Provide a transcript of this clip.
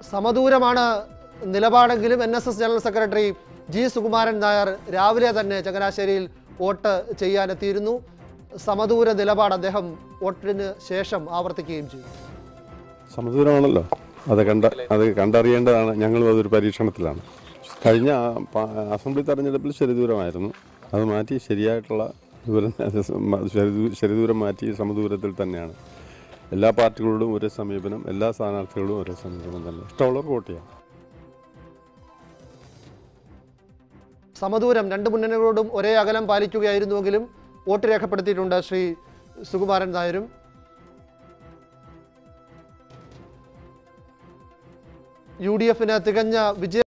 സമദൂരമാണ് നിലപാടെങ്കിലും N S S general secretary G Sukumaran Nair രാവിലെ തന്നെ ചങ്ങനാശ്ശേരിയിൽ വോട്ട് ചെയ്യാനെത്തിയിരുന്നു സമദൂര നിലപാട് അദ്ദേഹം വോട്ടിന് ശേഷം ആവർത്തിക്കുകയും ചെയ്തു സമദൂരമാണല്ലോ അത് കണ്ട അത് കണ്ടറിയേണ്ടതാണ് ഞങ്ങളും അതൊരു പരീക്ഷണത്തിലാണ് കഴിഞ്ഞ ആ പ- അസംബ്ലി തെരഞ്ഞെടുപ്പിൽ ശരിദൂരമായിരുന്നു അത് മാറ്റി ശരിയായിട്ടുള്ള ദൂരം ശരി- ശരിദൂരം മാറ്റി സമദൂരത്തിൽ തന്നെയാണ് എല്ലാ പാർട്ടികളോടും ഒരേ സമീപനം എല്ലാ സ്ഥാനാർത്ഥികളോടും ഒരേ സമീപനം തന്നെ ഇഷ്ടമുള്ളവർക്ക് വോട്ട് ചെയ്യാം സമദൂരം രണ്ട് മുന്നണികളോടും ഒരേ അകലം പാലിക്കുകയായിരുന്നുവെങ്കിലും വോട്ട് രേഖപ്പെടുത്തിയിട്ടുണ്ട് ശ്രീ സുകുമാരൻ നായരും യു ഡി എഫിന് തികഞ്ഞ വിജയ